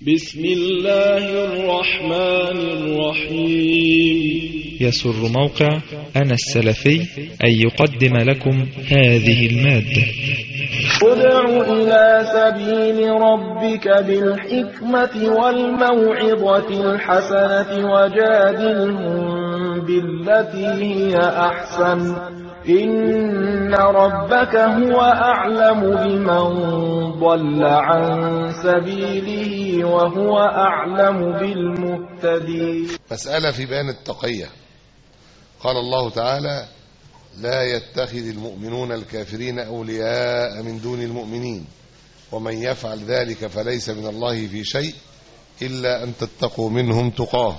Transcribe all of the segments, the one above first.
بسم الله الرحمن الرحيم يسر موقع أنا السلفي أن يقدم لكم هذه المادة ادع إلى سبيل ربك بالحكمة والموعظة الحسنة وجادلهم بالتي هي أحسن إن ربك هو أعلم بمن ضل عن سبيله وهو أعلم بالمهتدين مسألة في بيان التقية قال الله تعالى لا يتخذ المؤمنون الكافرين أولياء من دون المؤمنين ومن يفعل ذلك فليس من الله في شيء إلا أن تتقوا منهم تقاه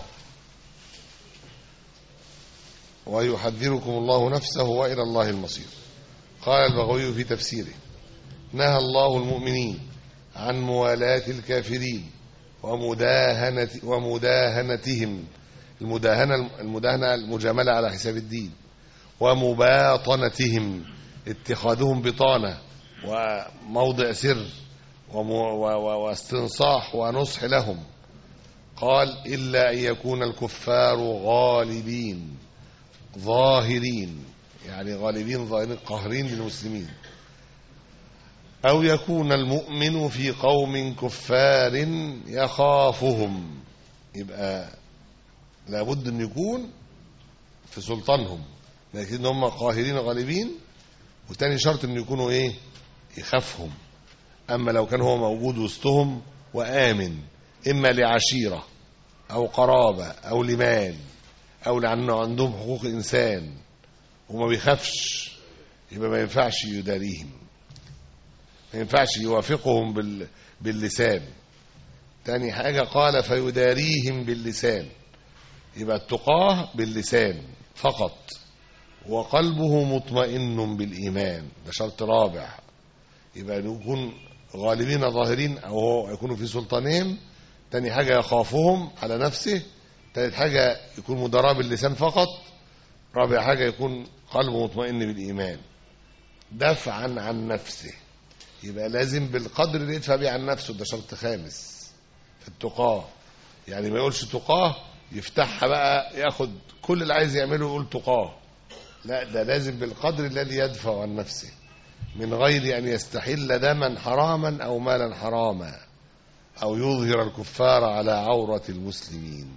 ويحذركم الله نفسه وإلى الله المصير قال البغوي في تفسيره نهى الله المؤمنين عن موالاة الكافرين ومداهنة ومداهنتهم المداهنة المداهنة المجاملة على حساب الدين ومباطنتهم اتخاذهم بطانة وموضع سر واستنصاح ونصح لهم قال إلا أن يكون الكفار غالبين ظاهرين يعني غالبين ظاهرين قاهرين للمسلمين أو يكون المؤمن في قوم كفار يخافهم يبقى لابد أن يكون في سلطانهم لكن هم قاهرين غالبين وتاني شرط أن يكونوا إيه يخافهم أما لو كان هو موجود وسطهم وآمن إما لعشيرة أو قرابة أو لمال أو لأنه عندهم حقوق إنسان وما بيخافش يبقى ما ينفعش يداريهم ما ينفعش يوافقهم بال... باللسان تاني حاجة قال فيداريهم باللسان يبقى التقاه باللسان فقط وقلبه مطمئن بالإيمان ده شرط رابع يبقى يكون غالبين ظاهرين أو هو يكونوا في سلطانهم تاني حاجة يخافهم على نفسه تالت حاجة يكون مدراء باللسان فقط رابع حاجة يكون قلبه مطمئن بالإيمان دفعا عن نفسه يبقى لازم بالقدر اللي يدفع بيه عن نفسه ده شرط خامس في التقاه يعني ما يقولش تقاه يفتحها بقى ياخد كل اللي عايز يعمله يقول تقاه لا ده لازم بالقدر الذي يدفع عن نفسه من غير أن يستحل دما حراما أو مالا حراما أو يظهر الكفار على عورة المسلمين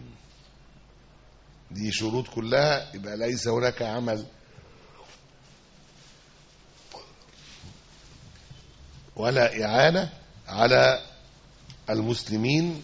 دي شروط كلها يبقى ليس هناك عمل ولا إعانة على المسلمين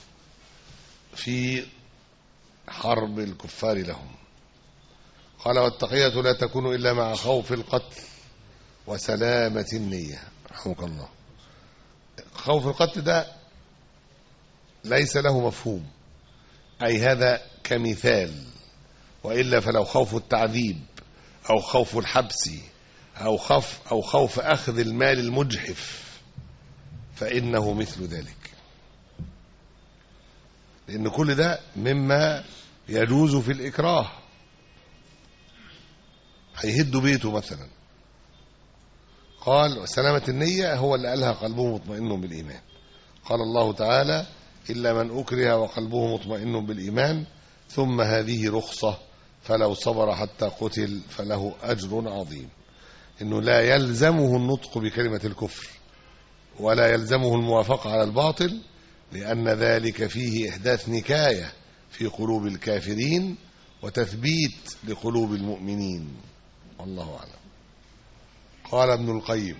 في حرب الكفار لهم قال والتقية لا تكون إلا مع خوف القتل وسلامة النية رحمك الله خوف القتل ده ليس له مفهوم أي هذا كمثال وإلا فلو خوف التعذيب أو خوف الحبس أو خوف, أو خوف أخذ المال المجحف فإنه مثل ذلك لأن كل ده مما يجوز في الإكراه هيهدوا بيته مثلا قال وسلامة النية هو اللي قالها قلبه مطمئن بالإيمان قال الله تعالى إلا من أكره وقلبه مطمئن بالإيمان ثم هذه رخصة فلو صبر حتى قتل فله أجر عظيم إنه لا يلزمه النطق بكلمة الكفر ولا يلزمه الموافقة على الباطل لأن ذلك فيه إحداث نكاية في قلوب الكافرين وتثبيت لقلوب المؤمنين والله أعلم قال ابن القيم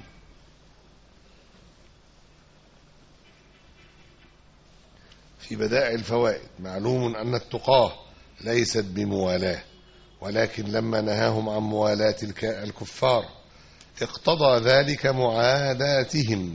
في بدائع الفوائد معلوم أن التقاه ليست بموالاة ولكن لما نهاهم عن موالاة الكفار اقتضى ذلك معاداتهم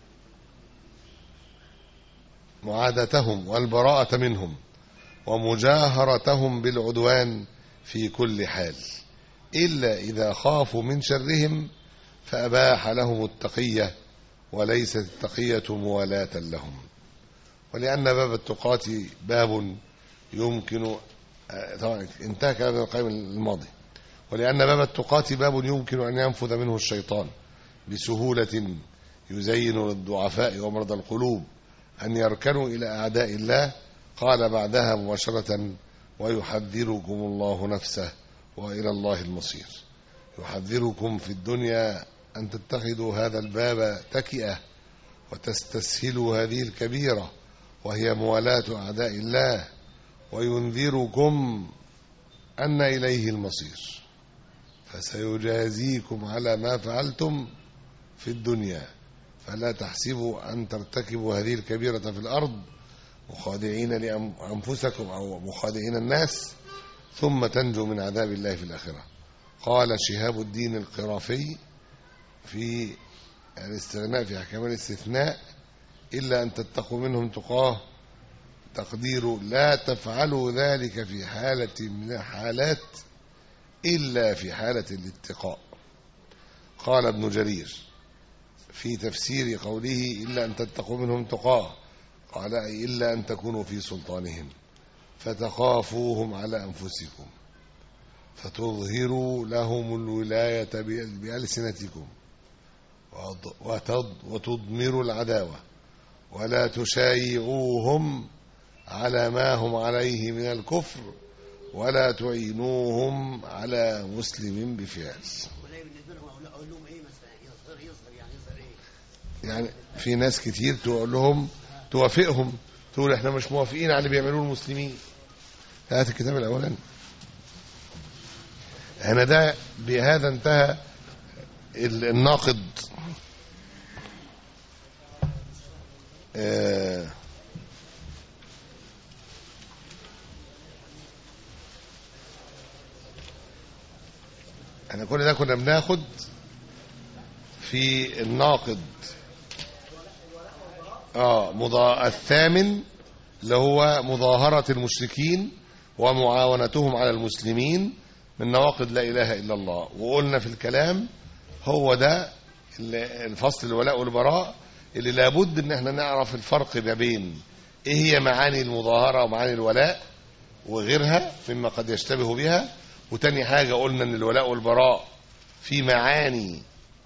معادتهم والبراءة منهم ومجاهرتهم بالعدوان في كل حال إلا إذا خافوا من شرهم فأباح لهم التقية وليست التقية موالاة لهم ولأن باب التقاة باب يمكن طبعا انتهى كلام ابن القيم الماضي ولأن باب التقاة باب يمكن أن ينفذ منه الشيطان بسهولة يزين للضعفاء ومرضى القلوب أن يركنوا إلى أعداء الله قال بعدها مباشرة ويحذركم الله نفسه وإلى الله المصير يحذركم في الدنيا أن تتخذوا هذا الباب تكئة وتستسهلوا هذه الكبيرة وهي موالاة أعداء الله وينذركم أن إليه المصير فسيجازيكم على ما فعلتم في الدنيا فلا تحسبوا أن ترتكبوا هذه الكبيرة في الأرض مخادعين لأنفسكم أو مخادعين الناس ثم تنجو من عذاب الله في الآخرة قال شهاب الدين القرافي في الاستغناء في أحكام الاستثناء إلا أن تتقوا منهم تقاه تقدير لا تفعلوا ذلك في حالة من الحالات إلا في حالة الاتقاء قال ابن جرير في تفسير قوله إلا أن تتقوا منهم تقاه قال أي إلا أن تكونوا في سلطانهم فتخافوهم على أنفسكم فتظهروا لهم الولاية بألسنتكم وتضمروا العداوة ولا تشايعوهم على ما هم عليه من الكفر ولا تعينوهم على مسلم بفعل يعني في ناس كتير تقول لهم توافقهم تقول احنا مش موافقين على اللي بيعملوه المسلمين هات الكتاب الاولاني هنا ده بهذا انتهى الناقد آه احنا كل ده كنا بناخد في الناقد اه مضا الثامن اللي هو مظاهرة المشركين ومعاونتهم على المسلمين من نواقض لا إله إلا الله وقلنا في الكلام هو ده الفصل الولاء والبراء اللي لابد ان احنا نعرف الفرق ما بين ايه هي معاني المظاهرة ومعاني الولاء وغيرها مما قد يشتبه بها وتاني حاجة قلنا ان الولاء والبراء في معاني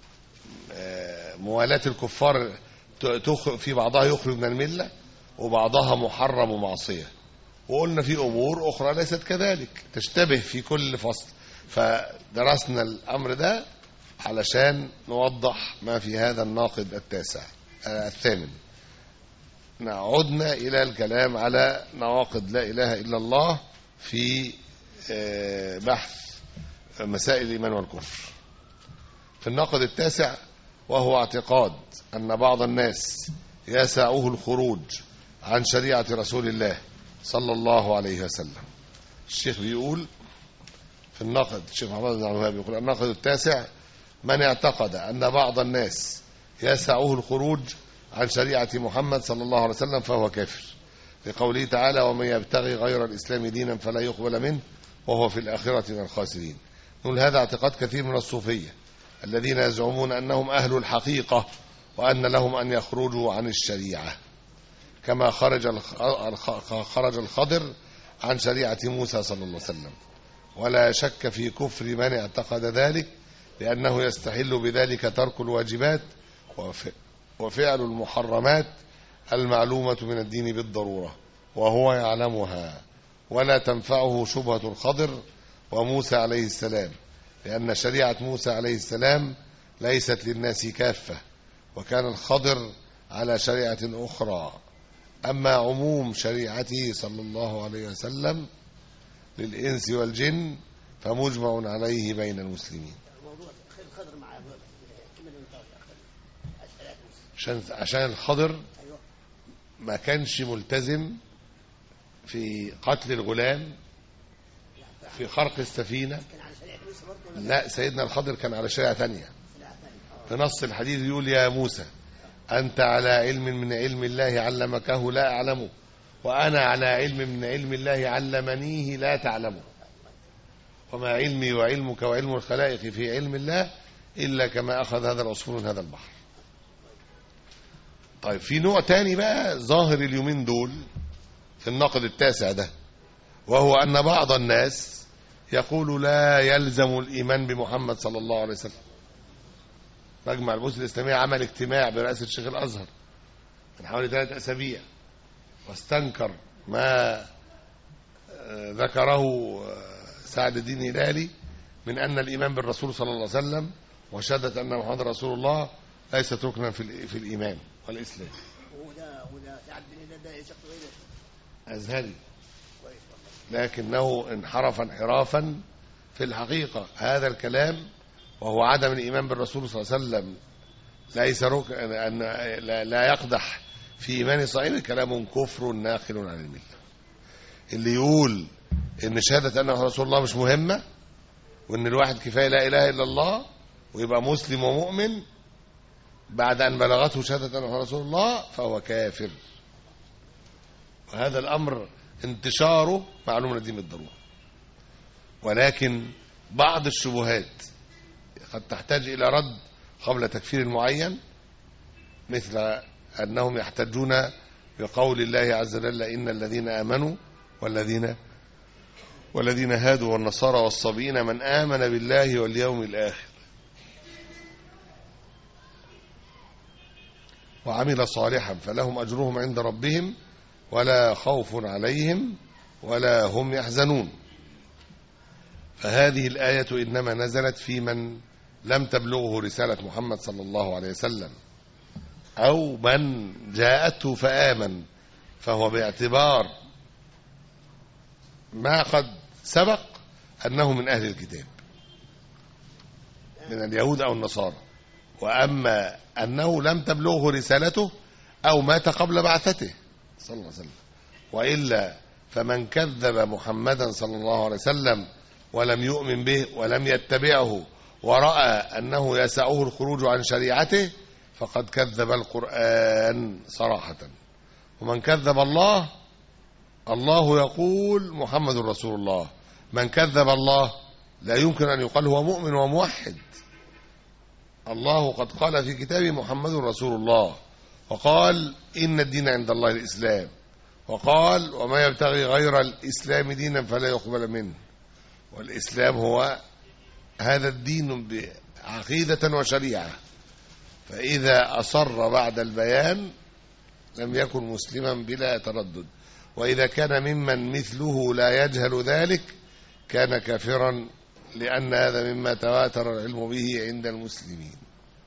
موالاة الكفار في بعضها يخرج من الملة وبعضها محرم ومعصية وقلنا في أمور أخرى ليست كذلك تشتبه في كل فصل فدرسنا الأمر ده علشان نوضح ما في هذا الناقد التاسع الثامن عدنا إلى الكلام على نواقض لا إله إلا الله في بحث مسائل الإيمان والكفر في الناقض التاسع وهو اعتقاد أن بعض الناس يسعه الخروج عن شريعة رسول الله صلى الله عليه وسلم الشيخ بيقول في الناقد الشيخ محمد بن الوهاب يقول الناقد التاسع من اعتقد أن بعض الناس يسعه الخروج عن شريعة محمد صلى الله عليه وسلم فهو كافر لقوله تعالى ومن يبتغي غير الإسلام دينا فلا يقبل منه وهو في الآخرة من الخاسرين نقول هذا اعتقاد كثير من الصوفية الذين يزعمون أنهم أهل الحقيقة وأن لهم أن يخرجوا عن الشريعة كما خرج خرج الخضر عن شريعة موسى صلى الله عليه وسلم ولا شك في كفر من اعتقد ذلك لأنه يستحل بذلك ترك الواجبات وفعل المحرمات المعلومة من الدين بالضرورة وهو يعلمها ولا تنفعه شبهة الخضر وموسى عليه السلام لأن شريعة موسى عليه السلام ليست للناس كافة وكان الخضر على شريعة أخرى أما عموم شريعته صلى الله عليه وسلم للإنس والجن فمجمع عليه بين المسلمين عشان عشان الخضر ما كانش ملتزم في قتل الغلام في خرق السفينة لا سيدنا الخضر كان على شريعة ثانية في نص الحديث يقول يا موسى أنت على علم من علم الله علمكه لا أعلمه وأنا على علم من علم الله علمنيه لا تعلمه وما علمي وعلمك وعلم الخلائق في علم الله إلا كما أخذ هذا العصفور من هذا البحر طيب في نوع تاني بقى ظاهر اليومين دول في الناقد التاسع ده وهو أن بعض الناس يقول لا يلزم الإيمان بمحمد صلى الله عليه وسلم مجمع البحوث الإسلامية عمل اجتماع برئاسة الشيخ الأزهر من حوالي ثلاث أسابيع واستنكر ما آه، ذكره آه، سعد الدين هلالي من أن الإيمان بالرسول صلى الله عليه وسلم وشهادة أن محمد رسول الله ليست ركنا في الإ- في الإيمان والإسلام وده وده سعد بن ده ده شخص غيره أزهري كويس والله لكنه انحرف انحرافا في الحقيقة هذا الكلام وهو عدم الإيمان بالرسول صلى الله عليه وسلم ليس رك... أن لا- لا يقدح في إيمان صاحبه كلام كفر ناقل عن الملة اللي يقول إن شهادة أن رسول الله مش مهمة وإن الواحد كفاية لا إله إلا الله ويبقى مسلم ومؤمن بعد أن بلغته شهادة أنه رسول الله فهو كافر وهذا الأمر انتشاره معلوم من الدين بالضرورة ولكن بعض الشبهات قد تحتاج إلى رد قبل تكفير معين مثل أنهم يحتجون بقول الله عز وجل إن الذين آمنوا والذين والذين هادوا والنصارى والصابئين من آمن بالله واليوم الآخر وعمل صالحا فلهم أجرهم عند ربهم ولا خوف عليهم ولا هم يحزنون فهذه الآية إنما نزلت في من لم تبلغه رسالة محمد صلى الله عليه وسلم أو من جاءته فآمن فهو باعتبار ما قد سبق أنه من أهل الكتاب من اليهود أو النصارى وأما أنه لم تبلغه رسالته أو مات قبل بعثته صلى الله عليه وسلم وإلا فمن كذب محمدا صلى الله عليه وسلم ولم يؤمن به ولم يتبعه ورأى أنه يسعه الخروج عن شريعته فقد كذب القرآن صراحة ومن كذب الله الله يقول محمد رسول الله من كذب الله لا يمكن أن يقال هو مؤمن وموحد الله قد قال في كتابه محمد رسول الله وقال إن الدين عند الله الإسلام وقال وما يبتغي غير الإسلام دينا فلا يقبل منه والإسلام هو هذا الدين بعقيدة وشريعة فإذا أصر بعد البيان لم يكن مسلما بلا تردد وإذا كان ممن مثله لا يجهل ذلك كان كافرا لأن هذا مما تواتر العلم به عند المسلمين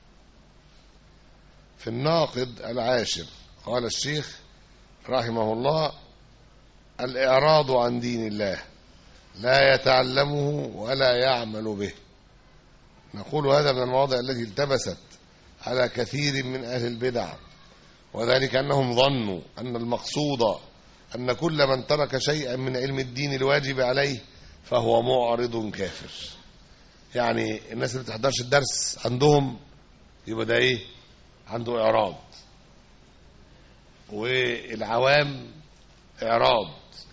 في الناقد العاشر قال الشيخ رحمه الله الإعراض عن دين الله لا يتعلمه ولا يعمل به نقول هذا من المواضع التي التبست على كثير من أهل البدع وذلك أنهم ظنوا أن المقصود أن كل من ترك شيئا من علم الدين الواجب عليه فهو معرض كافر يعني الناس اللي بتحضرش الدرس عندهم يبقى ده ايه عنده اعراض والعوام اعراض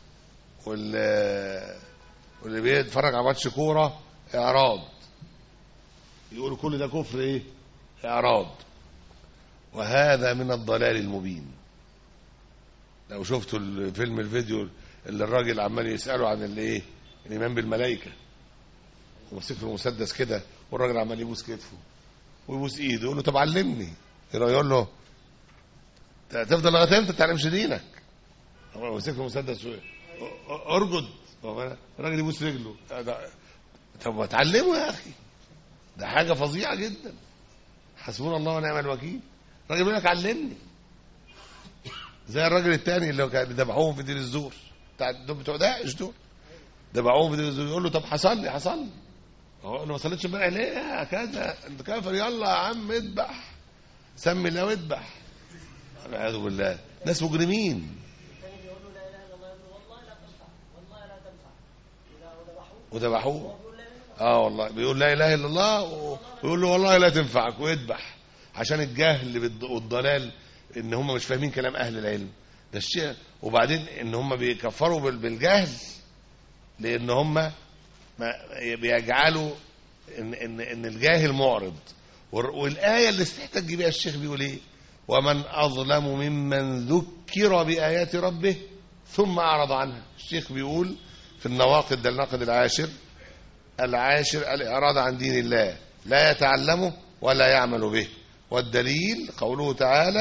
وال واللي بيتفرج على ماتش كوره اعراض يقول كل ده كفر ايه اعراض وهذا من الضلال المبين لو شفتوا الفيلم الفيديو اللي الراجل عمال يساله عن الايه الايمان بالملائكه وماسك له مسدس كده والراجل عمال يبوس كتفه ويبوس ايده يقول له طب علمني يقول له "أنت هتفضل لغايه امتى ما تتعلمش دينك هو ماسك له مسدس و- أ- ارجد هو الراجل يبوس رجله ده- طب ما تعلمه يا اخي ده حاجه فظيعه جدا حسبنا الله ونعم الوكيل الراجل بيقول لك علمني زي الراجل التاني اللي كان ذبحوهم في دير الزور بتاع دول بتوع داعش دول ذبحوهم في دير الزور يقول له طب حصل لي حصل لي هو انا ما صليتش امبارح ليه يا كذا انت كافر يلا يا عم اذبح سمي الله واذبح والعياذ بالله ناس مجرمين وذبحوه اه والله بيقول لا اله الا الله و- ويقول له والله لا تنفعك ويذبح عشان الجهل بالض- والضلال ان هم مش فاهمين كلام اهل العلم ده الشيء وبعدين ان هم بيكفروا بال- بالجهل لان هم ما بيجعلوا ان ان ان الجاهل معرض والر- والايه اللي استحتج بيها الشيخ بيقول ايه ومن اظلم ممن ذكر بايات ربه ثم اعرض عنها الشيخ بيقول في النواقد ده الناقد العاشر العاشر الإعراض عن دين الله لا يتعلمه ولا يعمل به والدليل قوله تعالى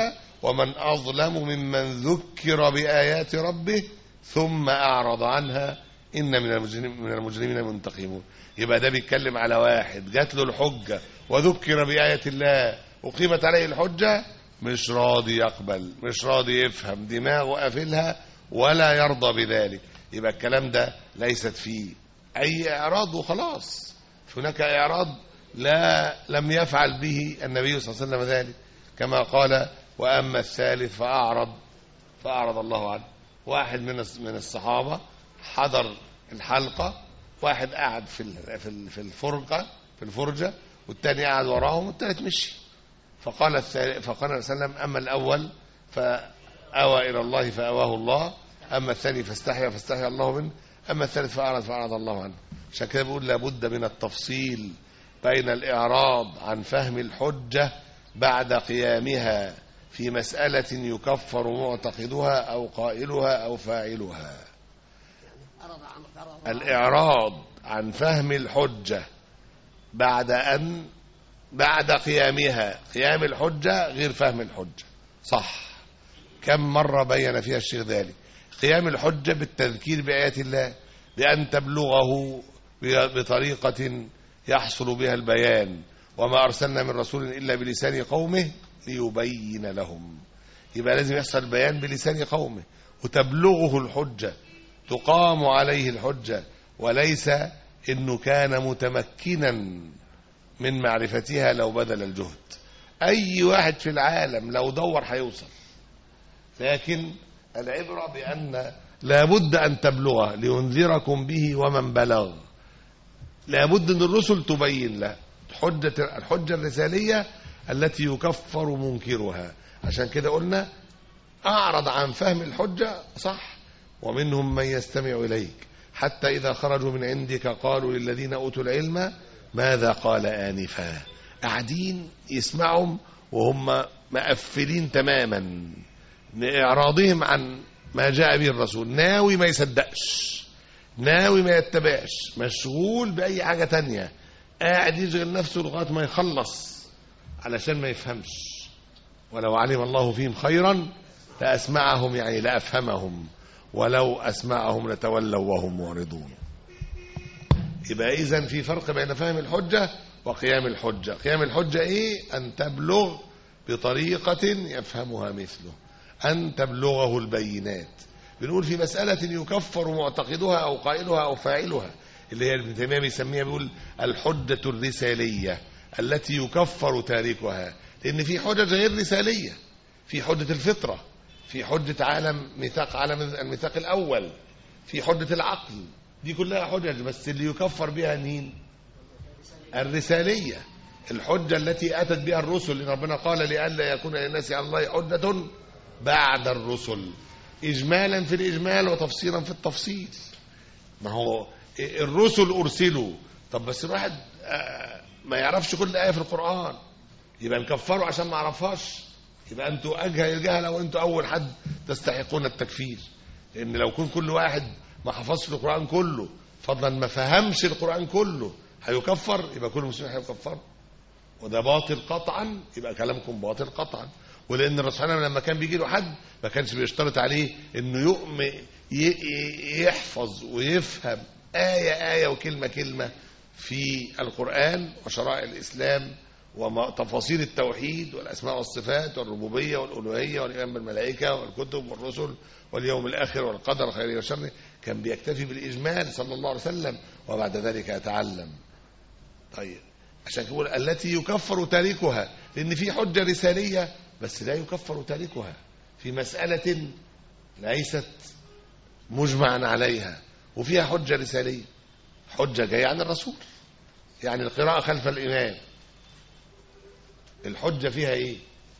ومن أظلم ممن ذكر بآيات ربه ثم أعرض عنها إن من المجرمين, من المجرمين منتقمون يبقى ده بيتكلم على واحد جات له الحجة وذكر بآية الله وقيمت عليه الحجة مش راضي يقبل مش راضي يفهم دماغه قافلها ولا يرضى بذلك يبقى الكلام ده ليست فيه أي إعراض وخلاص هناك إعراض لا لم يفعل به النبي صلى الله عليه وسلم ذلك كما قال وأما الثالث فأعرض فأعرض الله عنه واحد من الص- من الصحابة حضر الحلقة واحد قعد في ال- في ال- في الفرقة في الفرجة والتاني قعد وراهم والتالت مشي فقال الثالث فقال النبي صلى الله عليه وسلم أما الأول فأوى إلى الله فأواه الله أما الثاني فاستحيا فاستحيا الله منه أما الثالث فأعرض فأعرض الله عنه عشان كده بيقول لابد من التفصيل بين الإعراض عن فهم الحجة بعد قيامها في مسألة يكفر معتقدها أو قائلها أو فاعلها أرض عن فرض الإعراض عن فهم الحجة بعد أن بعد قيامها قيام الحجة غير فهم الحجة صح كم مرة بين فيها الشيخ ذلك قيام الحجة بالتذكير بآيات الله بأن تبلغه بطريقة يحصل بها البيان وما أرسلنا من رسول إلا بلسان قومه ليبين لهم يبقى لازم يحصل البيان بلسان قومه وتبلغه الحجة تقام عليه الحجة وليس إنه كان متمكنا من معرفتها لو بذل الجهد أي واحد في العالم لو دور هيوصل لكن العبرة بأن لابد أن تبلغه لينذركم به ومن بلغ لابد أن الرسل تبين له حجة الحجة الرسالية التي يكفر منكرها عشان كده قلنا أعرض عن فهم الحجة صح ومنهم من يستمع إليك حتى إذا خرجوا من عندك قالوا للذين أوتوا العلم ماذا قال آنفا قاعدين يسمعهم وهم مقفلين تماما لإعراضهم عن ما جاء به الرسول ناوي ما يصدقش ناوي ما يتبعش مشغول بأي حاجة تانية قاعد يشغل نفسه لغاية ما يخلص علشان ما يفهمش ولو علم الله فيهم خيرا لأسمعهم يعني لأفهمهم ولو أسمعهم لتولوا وهم معرضون يبقى إذن في فرق بين فهم الحجة وقيام الحجة قيام الحجة إيه أن تبلغ بطريقة يفهمها مثله أن تبلغه البينات بنقول في مسألة يكفر معتقدها أو قائلها أو فاعلها اللي هي ابن تيمية بيسميها بيقول الحجة الرسالية التي يكفر تاركها لأن في حجج غير رسالية في حجة الفطرة في حجة عالم ميثاق عالم الميثاق الأول في حجة العقل دي كلها حجج بس اللي يكفر بها مين الرسالية الحجة التي أتت بها الرسل لأن ربنا قال لئلا يكون للناس على الله حجة بعد الرسل إجمالا في الإجمال وتفصيلا في التفصيل ما هو الرسل أرسلوا طب بس الواحد آه، ما يعرفش كل آية في القرآن يبقى نكفره عشان ما عرفهاش يبقى انتوا أجهل الجهلة وانتوا أول حد تستحقون التكفير لأن لو كن كل واحد ما حفظش القرآن كله فضلا ما فهمش القرآن كله هيكفر يبقى كل مسلم هيكفر وده باطل قطعا يبقى كلامكم باطل قطعا ولان الرسول صلى الله عليه وسلم لما كان بيجي له حد ما كانش بيشترط عليه انه يؤم ي- ي- يحفظ ويفهم آية آية وكلمة كلمة في القرآن وشرائع الإسلام وتفاصيل التوحيد والأسماء والصفات والربوبية والألوهية والإيمان بالملائكة والكتب والرسل واليوم الآخر والقدر خيره وشره كان بيكتفي بالإجمال صلى الله عليه وسلم وبعد ذلك يتعلم طيب عشان كده بيقول التي يكفر تاركها لأن في حجة رسالية بس لا يكفر تاركها في مسألة ليست مجمعا عليها وفيها حجة رسالية حجة جاية عن الرسول يعني القراءة خلف الإمام الحجة فيها إيه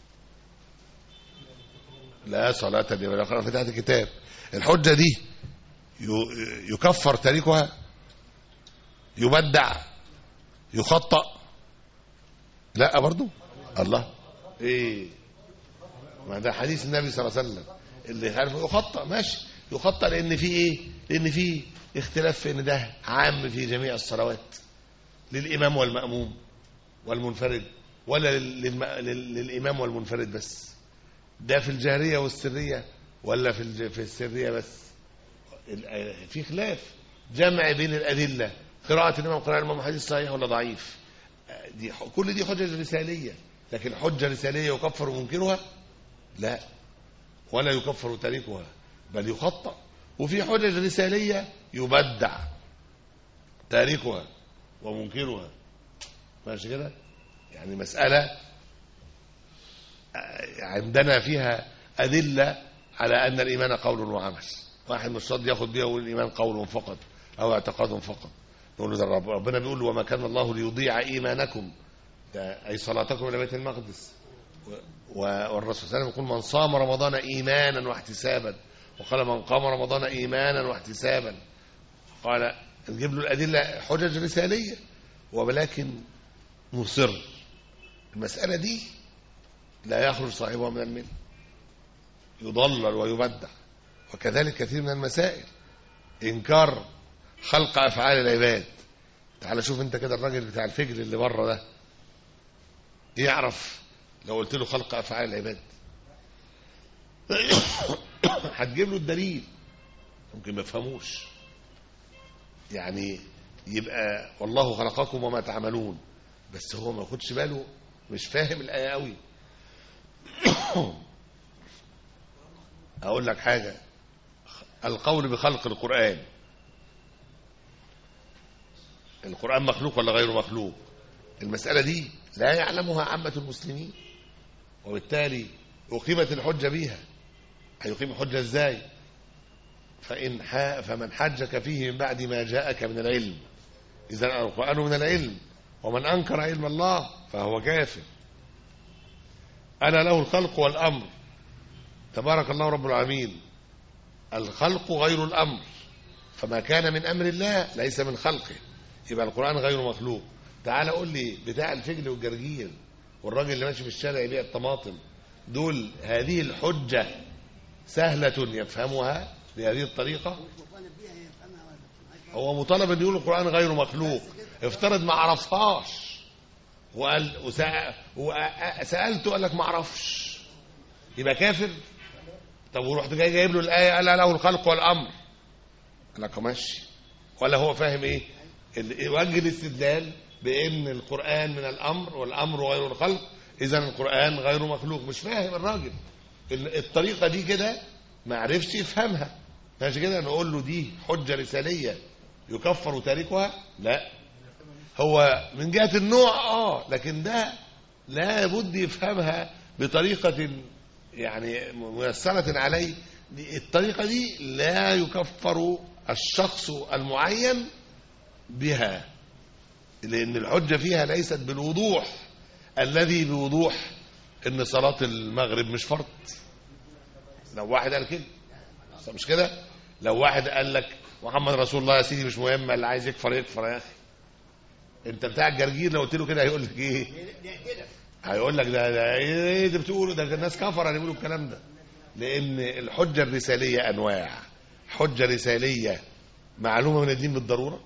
لا صلاة لمن يقرأ فتحة الكتاب الحجة دي ي- يكفر تاركها يبدع يخطأ لا برضو الله ايه ما ده حديث النبي صلى الله عليه وسلم اللي عارف يخطأ ماشي يخطأ لان في ايه لان في اختلاف في ان ده عام في جميع الصلوات للامام والمأموم والمنفرد ولا لل- للم... لل... للامام والمنفرد بس ده في الجهرية والسرية ولا في الج- في السرية بس ال- في خلاف جمع بين الأدلة قراءة الإمام قراءة الإمام حديث صحيح ولا ضعيف دي ح- كل دي حجج رسالية لكن حجة رسالية يكفر منكرها لا ولا يكفر تاركها بل يخطأ وفي حجج رسالية يبدع تاركها ومنكرها ماشي كده يعني مسألة آه، عندنا فيها أدلة على أن الإيمان قول وعمل واحد مش راضي ياخد بيها ويقول الإيمان قول فقط أو اعتقاد فقط نقول له ده رب- ربنا بيقول وما كان الله ليضيع إيمانكم ده أي صلاتكم إلى بيت المقدس و- و- والرسول صلى الله عليه وسلم يقول من صام رمضان إيمانا واحتسابا وقال من قام رمضان إيمانا واحتسابا قال نجيب له الأدلة حجج رسالية ولكن مصر المسألة دي لا يخرج صاحبها من المله يضلل ويبدع وكذلك كثير من المسائل إنكار خلق أفعال العباد تعال شوف انت كده الراجل بتاع الفجر اللي بره ده يعرف لو قلت له خلق أفعال العباد هتجيب له الدليل ممكن ما يفهموش يعني يبقى والله خلقكم وما تعملون بس هو ما ياخدش باله مش فاهم الآية قوي أقول لك حاجة القول بخلق القرآن القرآن مخلوق ولا غير مخلوق المسألة دي لا يعلمها عامة المسلمين وبالتالي أقيمت الحجة بيها هيقيم الحجة ازاي فإن ح... فمن حجك فيه من بعد ما جاءك من العلم إذا القرآن من العلم ومن أنكر علم الله فهو كافر أنا له الخلق والأمر تبارك الله رب العالمين الخلق غير الأمر فما كان من أمر الله ليس من خلقه يبقى القرآن غير مخلوق تعال قول لي بتاع الفجل والجرجير والراجل اللي ماشي في الشارع يبيع الطماطم دول هذه الحجة سهلة يفهمها بهذه الطريقة مطالب بيها يفهمها ولا هو مطالب ان يقول القرآن غير مخلوق افترض ما عرفهاش وقال وسأ- وسألته قال لك ما اعرفش يبقى كافر طب ورحت جاي جايب له الآية قال له الخلق والأمر قال لك ماشي ولا هو فاهم ايه ال- وجه الاستدلال بان القرآن من الأمر والأمر غير الخلق إذا القرآن غير مخلوق مش فاهم الراجل ال- الطريقة دي كده ما عرفش يفهمها ماشي كده نقول له دي حجة رسالية يكفر تاركها لا هو من جهة النوع اه لكن ده لا بد يفهمها بطريقة يعني ميسرة عليه دي- الطريقة دي لا يكفر الشخص المعين بها لأن الحجة فيها ليست بالوضوح الذي بوضوح ان صلاة المغرب مش فرض لو واحد قال كده بس مش كده لو واحد قال لك محمد رسول الله يا سيدي مش مهم اللي عايز يكفر يكفر يا اخي انت بتاع الجرجير لو قلت له كده هيقول لك ايه كده هيقول لك ده ده ايه ده بتقوله ده الناس كفر اللي بيقولوا الكلام ده لان الحجه الرساليه انواع حجه رساليه معلومه من الدين بالضروره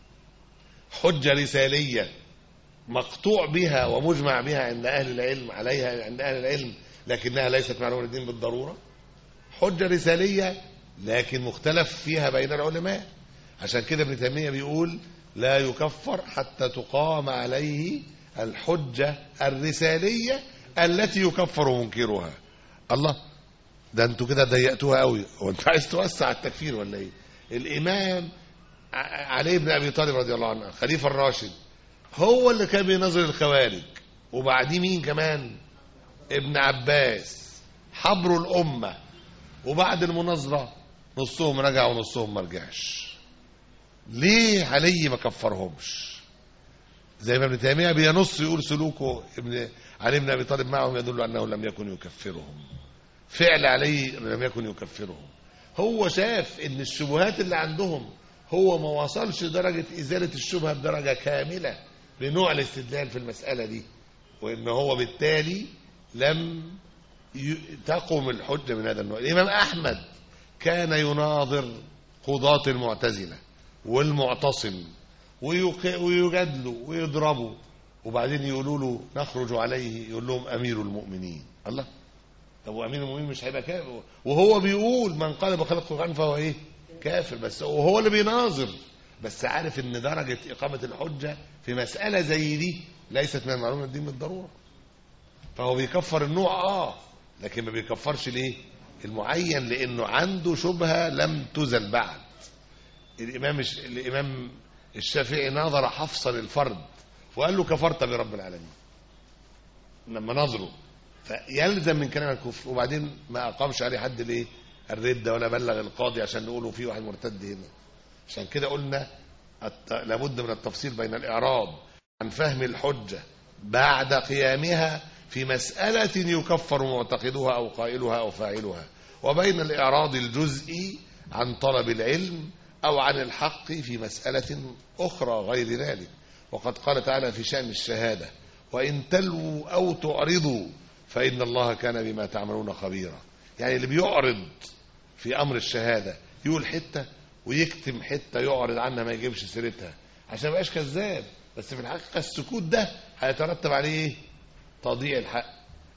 حجه رساليه مقطوع بها ومجمع بها عند اهل العلم عليها عند اهل العلم لكنها ليست معلومه من الدين بالضروره حجه رساليه لكن مختلف فيها بين العلماء عشان كده ابن تيميه بيقول لا يكفر حتى تقام عليه الحجه الرساليه التي يكفر منكرها الله ده انتوا كده ضيقتوها قوي هو انت عايز توسع التكفير ولا ايه الامام ع- علي بن ابي طالب رضي الله عنه الخليفه الراشد هو اللي كان بينظر الخوارج وبعديه مين كمان ابن عباس حبر الامه وبعد المناظره نصهم رجع ونصهم ما رجعش ليه علي ما كفرهمش زي ما ابن تيميه بينص يقول سلوكه ابن علي بن ابي طالب معهم يدل انه لم يكن يكفرهم فعل علي لم يكن يكفرهم هو شاف ان الشبهات اللي عندهم هو ما وصلش درجة إزالة الشبهة بدرجة كاملة لنوع الاستدلال في المسألة دي وإن هو بالتالي لم ي- تقم الحجة من هذا النوع الإمام أحمد كان يناظر قضاة المعتزلة والمعتصم ويق- ويجادلوا ويضربوا وبعدين يقولوا له نخرج عليه يقول لهم أمير المؤمنين الله طب وامير المؤمنين مش هيبقى كافر وهو بيقول من قال بخلق القران فهو ايه كافر بس وهو اللي بيناظر بس عارف ان درجه اقامه الحجه في مساله زي دي ليست من المعلومه الدين بالضروره فهو بيكفر النوع اه لكن ما بيكفرش ليه المعين لانه عنده شبهه لم تزل بعد الامام الش- الامام الشافعي نظر حفصا للفرد وقال له كفرت برب العالمين لما نظره فيلزم من كلام الكفر وبعدين ما اقامش عليه حد ليه الردة ولا بلغ القاضي عشان نقوله في واحد مرتد هنا عشان كده قلنا الت... لابد من التفصيل بين الإعراض عن فهم الحجة بعد قيامها في مسألة يكفر معتقدها أو قائلها أو فاعلها وبين الإعراض الجزئي عن طلب العلم أو عن الحق في مسألة أخرى غير ذلك وقد قال تعالى في شأن الشهادة وإن تلووا أو تعرضوا فإن الله كان بما تعملون خبيرا يعني اللي بيعرض في أمر الشهادة يقول حتة ويكتم حتة يعرض عنها ما يجيبش سيرتها عشان ما يبقاش كذاب بس في الحقيقة السكوت ده هيترتب عليه ايه؟ تضييع الحق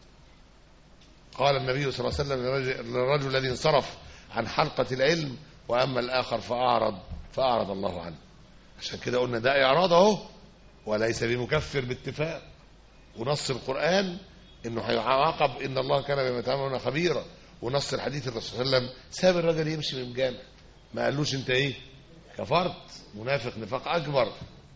قال النبي صلى الله عليه وسلم للرجل- للرجل الذي انصرف عن حلقة العلم وأما الآخر فأعرض فأعرض الله عنه عشان كده قلنا ده إعراض أهو وليس بمكفر باتفاق ونص القرآن انه هيعاقب ان الله كان بما تعملون خبيرا ونص الحديث الرسول صلى الله عليه وسلم ساب الرجل يمشي من الجامع ما قالوش انت ايه كفرت منافق نفاق اكبر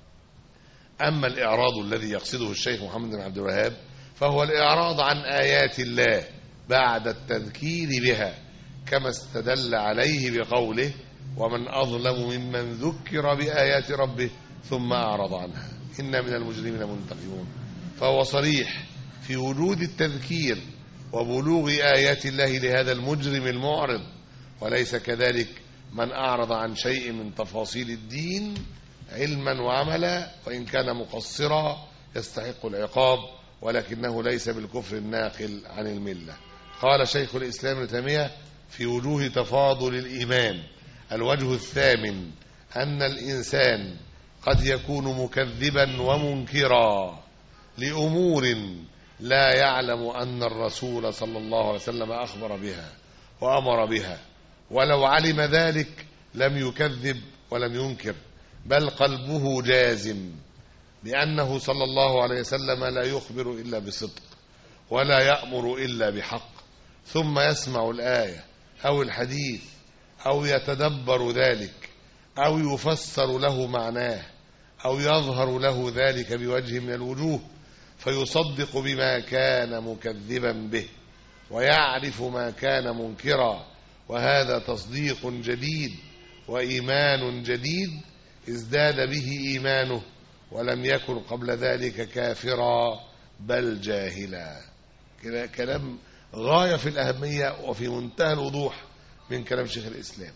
اما الاعراض الذي يقصده الشيخ محمد بن عبد الوهاب فهو الاعراض عن ايات الله بعد التذكير بها كما استدل عليه بقوله ومن اظلم ممن ذكر بايات ربه ثم اعرض عنها ان من المجرمين منتقمون فهو صريح في وجود التذكير وبلوغ آيات الله لهذا المجرم المعرض وليس كذلك من أعرض عن شيء من تفاصيل الدين علما وعملا وإن كان مقصرا يستحق العقاب ولكنه ليس بالكفر الناقل عن الملة قال شيخ الإسلام ابن تيمية في وجوه تفاضل الإيمان الوجه الثامن أن الإنسان قد يكون مكذبا ومنكرا لأمور لا يعلم أن الرسول صلى الله عليه وسلم أخبر بها وأمر بها ولو علم ذلك لم يكذب ولم ينكر بل قلبه جازم بأنه صلى الله عليه وسلم لا يخبر إلا بصدق ولا يأمر إلا بحق ثم يسمع الآية أو الحديث أو يتدبر ذلك أو يفسر له معناه أو يظهر له ذلك بوجه من الوجوه فيصدق بما كان مكذبا به ويعرف ما كان منكرا وهذا تصديق جديد وإيمان جديد ازداد به إيمانه ولم يكن قبل ذلك كافرا بل جاهلا كلا- كلام غاية في الأهمية وفي منتهى الوضوح من كلام شيخ الإسلام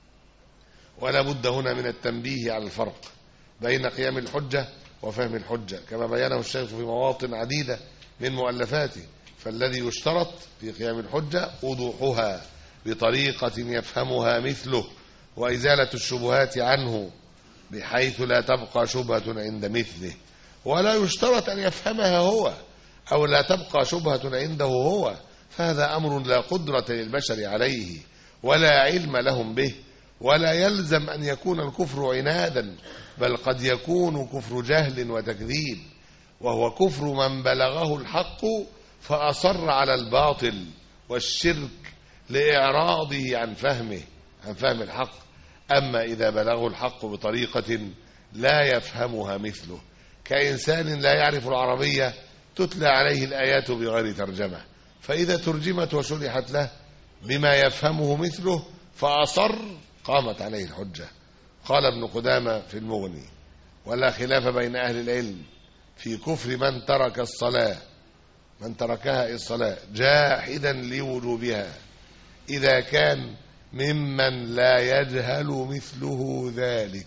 ولا بد هنا من التنبيه على الفرق بين قيام الحجة وفهم الحجة كما بينه الشيخ في مواطن عديدة من مؤلفاته فالذي يشترط في قيام الحجة وضوحها بطريقة يفهمها مثله وإزالة الشبهات عنه بحيث لا تبقى شبهة عند مثله ولا يشترط أن يفهمها هو أو لا تبقى شبهة عنده هو فهذا أمر لا قدرة للبشر عليه ولا علم لهم به ولا يلزم أن يكون الكفر عنادا بل قد يكون كفر جهل وتكذيب وهو كفر من بلغه الحق فأصر على الباطل والشرك لإعراضه عن فهمه عن فهم الحق أما إذا بلغه الحق بطريقة لا يفهمها مثله كإنسان لا يعرف العربية تتلى عليه الآيات بغير ترجمة فإذا ترجمت وشرحت له بما يفهمه مثله فأصر قامت عليه الحجة قال ابن قدامة في المغني ولا خلاف بين أهل العلم في كفر من ترك الصلاة من تركها الصلاة جاحدا لوجوبها إذا كان ممن لا يجهل مثله ذلك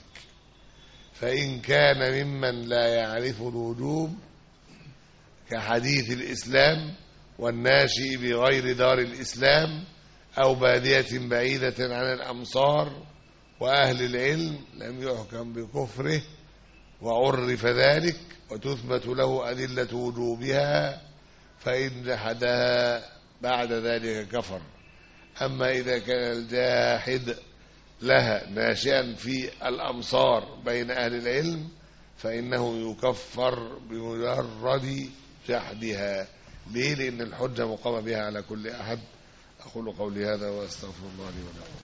فإن كان ممن لا يعرف الوجوب كحديث الإسلام والناشئ بغير دار الإسلام أو بادية بعيدة عن الأمصار وأهل العلم لم يحكم بكفره وعرف ذلك وتثبت له أدلة وجوبها فإن جحدها بعد ذلك كفر أما إذا كان الجاحد لها ناشئا في الأمصار بين أهل العلم فإنه يكفر بمجرد جحدها ليه لأن الحجة مقامة بها على كل أحد أقول قولي هذا وأستغفر الله لي ولكم